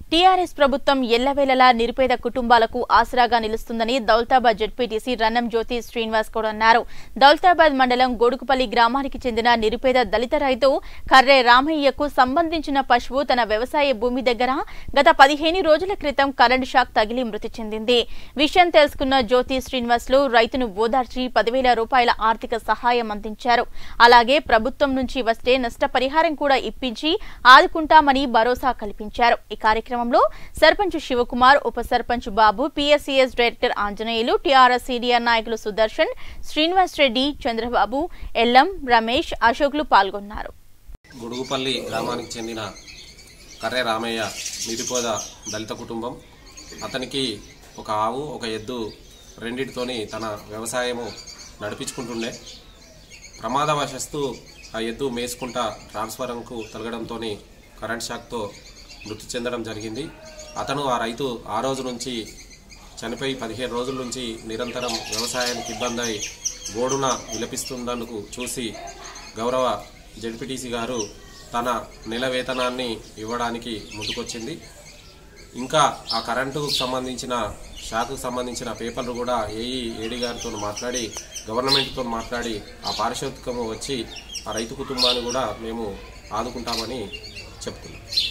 TRS ప్రభుత్వం ఎల్లవేళలా నిరుపేద కుటుంబాలకు ఆసరాగా నిలుస్తుందని దౌలతాబాద్ జడ్పీటీసీ రన్నం జ్యోతి శ్రీనివాస్ గౌడ్ అన్నారు దౌలతాబాద్ మండలం గొడుగుపల్లి గ్రామానికి చెందిన నిరుపేద దళిత రైతు కర్రే రామయ్యకు సంబంధించిన పశువు తన వ్యవసాయ భూమి దగ్గర గత పదిహేను రోజుల క్రితం కరెంటు షాక్ తగిలి మృతి చెందింది విషయం తెలుసుకున్న జ్యోతి శ్రీనివాసులు రైతును ఓదార్చి పదివేల రూపాయల ఆర్థిక సహాయం అందించారు అలాగే ప్రభుత్వం నుంచి వస్తే నష్టపరిహారం కూడా ఇప్పించి ఆదుకుంటామని భరోసా కల్పించారు ఈ కార్యక్రమంలో సర్పంచ్ శివకుమార్ ఉప sarpanch Babu PSCS director Anjaneyulu TRS senior నాయకులు సుదర్శన్ శ్రీనివాస్ రెడ్డి చంద్రబాబు ఎల్లం రమేష్ అశోక్లు పాల్గొన్నారు గుడుగుపల్లి గ్రామానికి చెందిన కర్రే రామయ్య నిరుపేద దళిత కుటుంబం అతనికి ఒక ఆవు ఒక ఎద్దు రెండిటితోని తన వ్యవసాయము నడిపించుకుంటుండే ప్రమాదవశస్తు ఆ ఎద్దు మేసుకుంటా ట్రాన్స్ఫారంకు తొలగడంతో కరెంట్ షాక్తో మృతి చెందడం జరిగింది అతను ఆ రైతు ఆ రోజు నుంచి చనిపోయి పదిహేను రోజుల నుంచి నిరంతరం వ్యవసాయానికి ఇబ్బంది అయి గోడున విలపిస్తున్నందుకు చూసి గౌరవ జడ్పీటీసీ గారు తన నెల వేతనాన్ని ఇవ్వడానికి ముందుకొచ్చింది ఇంకా ఆ కరెంటుకు సంబంధించిన షాకుకు సంబంధించిన పేపర్లు కూడా ఏఈ ఏడీ గారితో మాట్లాడి గవర్నమెంట్తో మాట్లాడి ఆ పారిశోధికము వచ్చి ఆ రైతు కుటుంబాన్ని కూడా మేము ఆదుకుంటామని చెప్తున్నాం